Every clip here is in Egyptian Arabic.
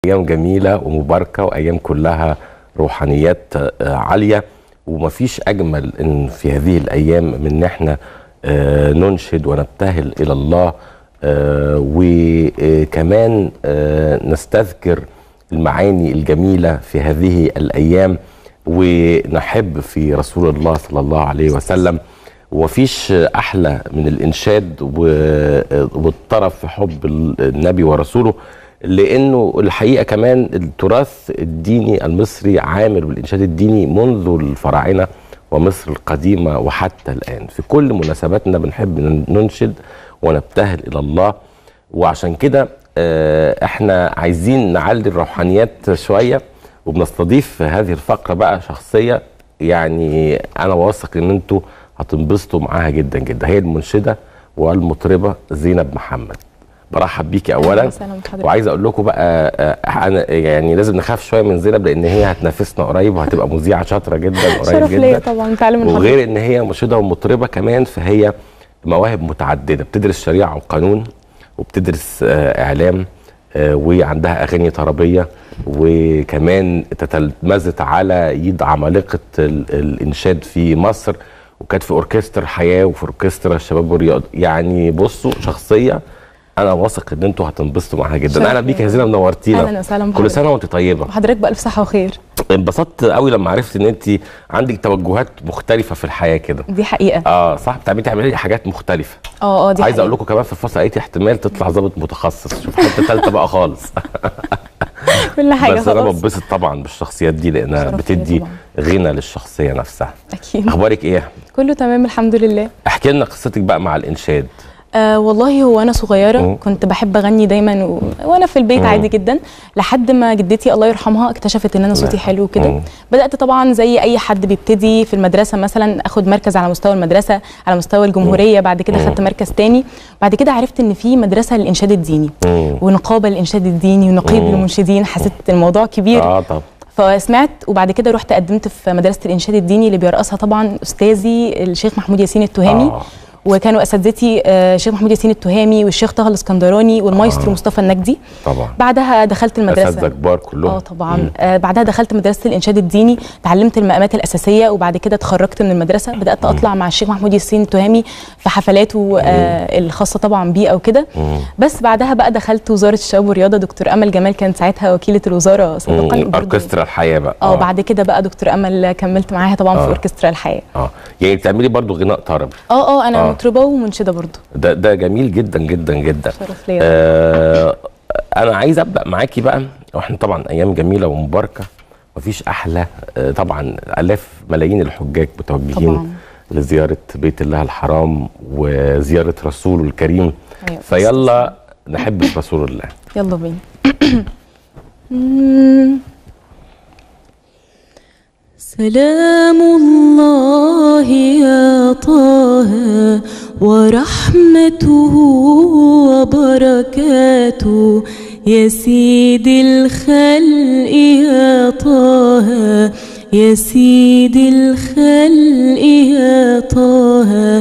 ايام جميله ومباركه وايام كلها روحانيات آه، عاليه ومفيش اجمل ان في هذه الايام من ان احنا آه، ننشد ونبتهل الى الله آه، وكمان آه، نستذكر المعاني الجميله في هذه الايام ونحب في رسول الله صلى الله عليه وسلم ومفيش احلى من الانشاد و- والطرف في حب النبي ورسوله لانه الحقيقه كمان التراث الديني المصري عامل بالانشاد الديني منذ الفراعنه ومصر القديمه وحتى الان في كل مناسباتنا بنحب ننشد ونبتهل الى الله وعشان كده آه، احنا عايزين نعلي الروحانيات شويه وبنستضيف في هذه الفقره بقى شخصيه يعني انا واثق ان انتوا هتنبسطوا معاها جدا جدا هي المنشده والمطربه زينب محمد برحب بيكي أهلاً اولا وسهلاً بحضرتك. وعايز اقول لكم بقى آه، انا يعني لازم نخاف شويه من زينب لان هي هتنافسنا قريب وهتبقى مذيعه شاطره جدا قريب شرف ليا جدا طبعا تعلم من حضرتك وغير ان هي منشده ومطربه كمان فهي مواهب متعدده بتدرس شريعه وقانون وبتدرس آه، اعلام آه، وعندها اغاني طربيه وكمان تتلمذت على يد عمالقه ال- الانشاد في مصر وكانت في اوركسترا حياه وفي اوركسترا الشباب والرياض يعني بصوا شخصيه انا واثق ان انتوا هتنبسطوا معاها جدا شرف اهلا بيك يا ليا. زينب نورتينا أهلاً وسهلاً كل بحضرتك. سنه وانت طيبه وحضرتك بألف صحة وخير انبسطت قوي لما عرفت ان انت عندك توجهات مختلفه في الحياه كده دي حقيقة اه صح بتعملي تعملي حاجات مختلفه اه اه دي عايز حقيقة. اقول لكم كمان في الفصل لقيت احتمال تطلع ضابط متخصص شوف حته ثالثه بقى خالص كل حاجة بس انا خلاص ببسط طبعا بالشخصيات دي لانها شرف ليا بتدي طبعاً. غنى للشخصيه نفسها أكيد اخبارك ايه كله تمام الحمد لله احكي لنا قصتك بقى مع الانشاد آه والله هو انا صغيره مم. كنت بحب اغني دايما و... وانا في البيت مم. عادي جدا لحد ما جدتي الله يرحمها اكتشفت ان انا صوتي حلو مم. كده بدات طبعا زي اي حد بيبتدي في المدرسه مثلا اخد مركز على مستوى المدرسه على مستوى الجمهوريه بعد كده مم. خدت مركز تاني بعد كده عرفت ان في مدرسه للانشاد الديني مم. ونقابه للانشاد الديني ونقيب مم. للمنشدين حسيت الموضوع كبير اه طب فسمعت وبعد كده رحت قدمت في مدرسه الانشاد الديني اللي بيرأسها طبعا استاذي الشيخ محمود ياسين التهامي آه. وكانوا اساتذتي آه، الشيخ محمود ياسين التهامي والشيخ طه الاسكندراني والمايسترو مصطفى النجدي طبعا بعدها دخلت اساتذه المدرسه كبار كلهم اه طبعا آه بعدها دخلت مدرسه الانشاد الديني تعلمت المقامات الاساسيه وبعد كده اتخرجت من المدرسه بدات اطلع مع الشيخ محمود ياسين التهامي في حفلاته آه الخاصه طبعا بيه او كده مم. بس بعدها بقى دخلت وزاره الشباب والرياضه دكتور امل جمال كانت ساعتها وكيله الوزاره سابقا مم. برضو. اوركسترا الحياه بقى اه بعد كده بقى دكتور امل كملت معاها طبعا آه. في اوركسترا الحياه اه يعني بتعملي برضو غناء طربي اه اه انا آه. مطربه ومنشده برضو ده ده جميل جدا جدا جدا شرف ليا آه انا عايز ابدا معاكي بقى واحنا طبعا ايام جميله ومباركه مفيش احلى آه طبعا الاف ملايين الحجاج متوجهين طبعاً. لزياره بيت الله الحرام وزياره رسوله الكريم أيوة. فيلا نحب في رسول الله يلا بينا سلام الله يا طه ورحمته وبركاته يا سيد الخلق يا طه يا سيد الخلق يا طه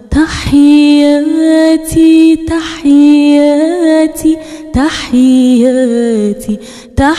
تحياتي تحياتي تحياتي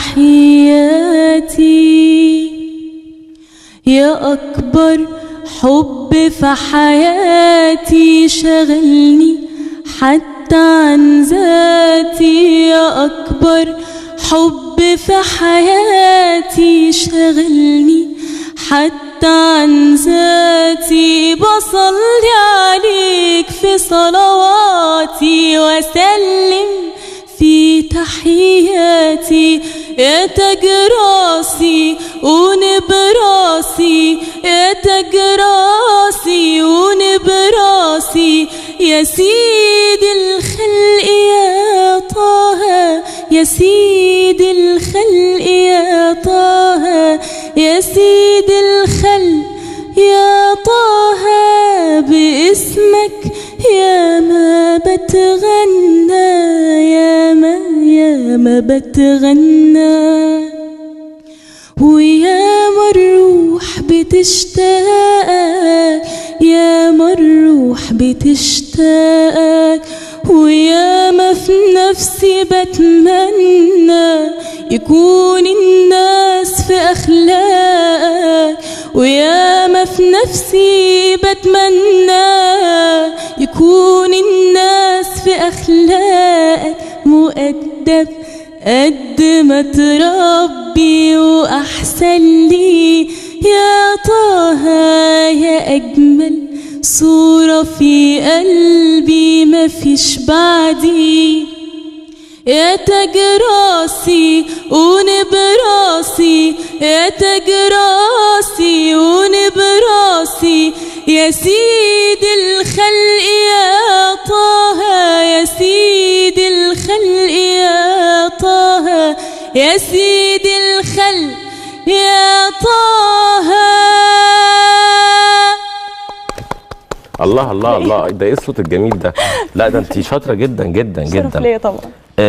تحياتي يا أكبر حب في حياتي شغلني حتى عن ذاتي يا أكبر حب في حياتي شغلني حتى عن ذاتي بصلي عليك في صلواتي وسلم في تحياتي يا تاج راسي ونبراسي يا تاج راسي ونبراسي يا سيد الخلق يا طه يا سيد الخلق يا طه يا سيد الخلق يا طه باسمك يا ما بتغنى يا ما يا ما بتغنى ويا ما الروح بتشتاقك يا ما الروح بتشتاقك ويا ما في نفسي بتمنى يكون الناس في أخلاقك ويا ما في نفسي بتمنى يكون الناس في أخلاقك مؤدب قد ما تربي وأحسن لي يا طه يا أجمل صورة في قلبي مفيش بعدي يا تاج راسي ونبراسي يا تاج راسي ونبراسي يا سيد الخلق يا طه يا سيد الخلق يا طه يا سيد الخلق يا طه الله الله الله ده ايه الصوت الجميل ده لا ده انت شاطره جدا جدا شرف جدا ليا طبعا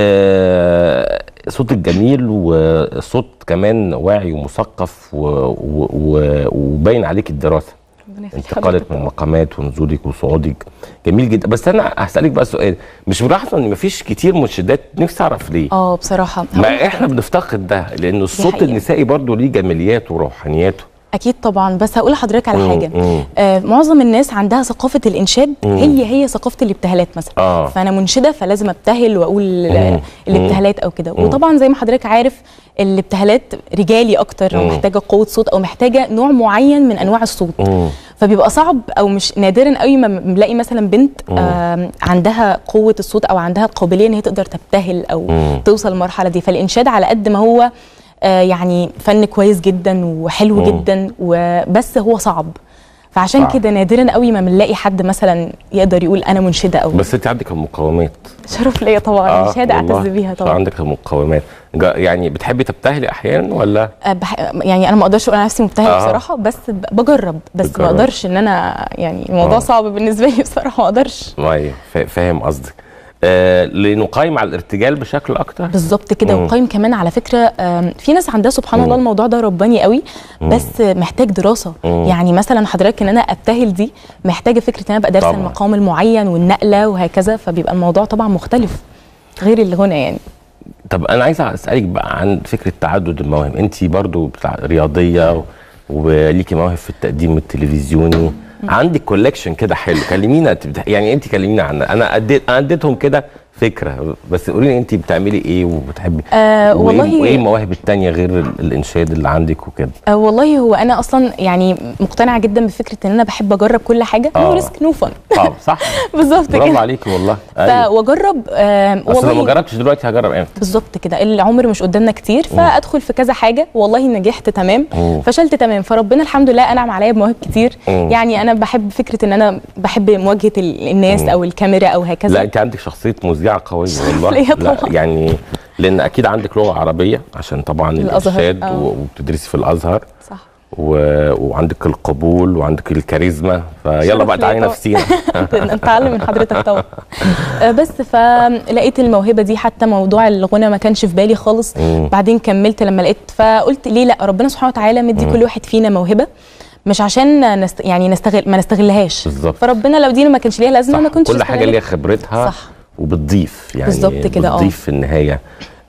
آه صوتك جميل وصوت كمان واعي ومثقف و- و- و- وباين عليك الدراسه ربنا يخليك انتقالك حضرتك من طبعاً. مقامات ونزولك وصعودك جميل جدا بس انا هسالك بقى سؤال مش ملاحظه ان مفيش كتير منشدات نفسي اعرف ليه اه بصراحه هقول ما احنا بنفتقد ده لان الصوت حقيقة. النسائي برضو ليه جمالياته وروحانياته اكيد طبعا بس هقول لحضرتك على مم، حاجه مم. آه معظم الناس عندها ثقافه الانشاد هي هي ثقافه الابتهالات مثلا آه. فانا منشده فلازم ابتهل واقول آه، مم، الابتهالات او كده وطبعا زي ما حضرتك عارف الابتهالات رجالي اكتر او مم. محتاجه قوه صوت او محتاجه نوع معين من انواع الصوت مم. فبيبقى صعب او مش نادرا قوي ما بنلاقي مثلا بنت آم، عندها قوه الصوت او عندها القابليه ان هي تقدر تبتهل او مم. توصل للمرحله دي فالانشاد على قد ما هو آه، يعني فن كويس جدا وحلو مم. جدا وبس هو صعب فعشان صعب. كده نادرا قوي ما بنلاقي حد مثلا يقدر يقول انا منشده او بس انت عندك المقاومات شرف ليا طبعا شهاده والله. اعتز بيها طبعا عندك المقاومات جا- يعني بتحبي تبتهلي احيانا ولا آه، بح... يعني انا ما اقدرش اقول على نفسي مبتهله آه. بصراحه بس ب- بجرب بس بتجرب. ما اقدرش ان انا يعني الموضوع آه. صعب بالنسبه لي بصراحه ما اقدرش ما أيوة، فا- فاهم قصدك آه لنقايم على الارتجال بشكل اكتر بالظبط كده مم. وقايم كمان على فكره آم، في ناس عندها سبحان الله الموضوع ده رباني قوي بس محتاج دراسه مم. يعني مثلا حضرتك ان انا ابتهل دي محتاجه فكره ان انا ابقى دارسه طبعاً. المقام المعين والنقله وهكذا فبيبقى الموضوع طبعا مختلف غير الغنى يعني طب انا عايز اسالك بقى عن فكره تعدد المواهب انت برضو بتاع رياضيه و- وليكي مواهب في التقديم التلفزيوني عندك كولكشن كده حلو كلمينا انت بتح- يعني انت كلمينا عنها انا اديت انا اديتهم كده فكره بس قولي لي انت بتعملي ايه وبتحبي آه، وإيه- والله- وايه المواهب التانية غير ال- الانشاد اللي عندك وكده أه والله هو انا اصلا يعني مقتنعه جدا بفكره ان انا بحب اجرب كل حاجه نو آه. ريسك نو فن اه صح بالظبط برافو كده عليكي والله ف- ايوه واجرب آه اصل لو ما والله جربتش دلوقتي هجرب امتى بالظبط كده العمر مش قدامنا كتير فادخل في كذا حاجه والله نجحت تمام مم. فشلت تمام فربنا الحمد لله انعم عليا بمواهب كتير مم. يعني انا بحب فكره ان انا بحب مواجهه ال- الناس او الكاميرا او لا هكذا انت عندك شخصيه مذيعه قويه والله ليا لا طبعا. يعني لان اكيد عندك لغه عربيه عشان طبعا الأزهر، الارشاد آه. و- وبتدرسي في الازهر صح و... وعندك القبول وعندك الكاريزما فيلا شرف بقى ليا تعالي طبعا. نفسينا نتعلم من حضرتك طبعا آه، بس فلقيت الموهبه دي حتى موضوع الغنى ما كانش في بالي خالص مم. بعدين كملت لما لقيت فقلت ليه لا ربنا سبحانه وتعالى مدي كل واحد فينا موهبه مش عشان نست... يعني نستغل ما نستغلهاش بالظبط. فربنا لو دي ما كانش ليها لازمه صح ما كنتش كل حاجه استغلت. ليها خبرتها صح. وبتضيف يعني بالظبط كده، آه. بتضيف في النهايه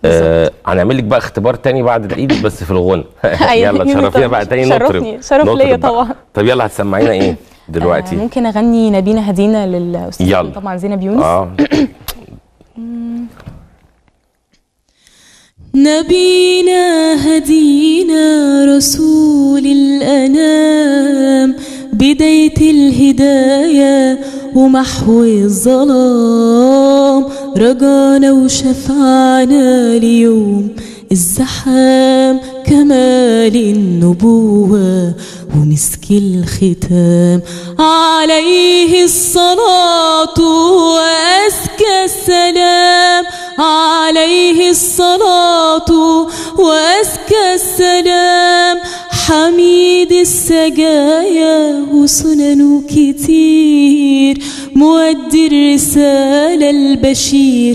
آه هنعمل لك بقى اختبار تاني بعد العيد بس في الغنى أيوة، يلا تشرفينا طبعاً. بقى تاني شرفني، نطرب شرف نطرب ليا بقى. طبعاً. طب يلا هتسمعينا ايه دلوقتي آه ممكن اغني نبينا هدينا للاستاذ يلا. طبعا زينب يونس اه نبينا هدينا رسول الأنام بداية الهداية ومحو الظلام رجانا وشفعنا ليوم الزحام كمال النبوة ومسك الختام عليه الصلاة وأزكى السلام عليه الصلاة وأزكى السلام حميد السجايا وسننه كتير مودي الرسالة البشير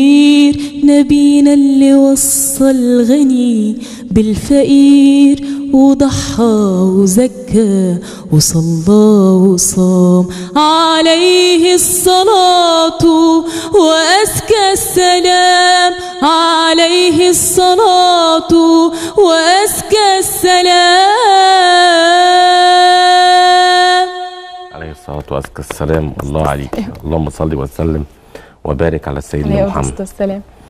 النذير نبينا اللي وصى الغني بالفقير وضحى وزكى وصلى وصام عليه الصلاة وأزكى السلام عليه الصلاة وأزكى السلام عليه الصلاه وازكى السلام الله عليك اللهم صل وسلم وبارك على سيدنا عليه محمد الصلاه والسلام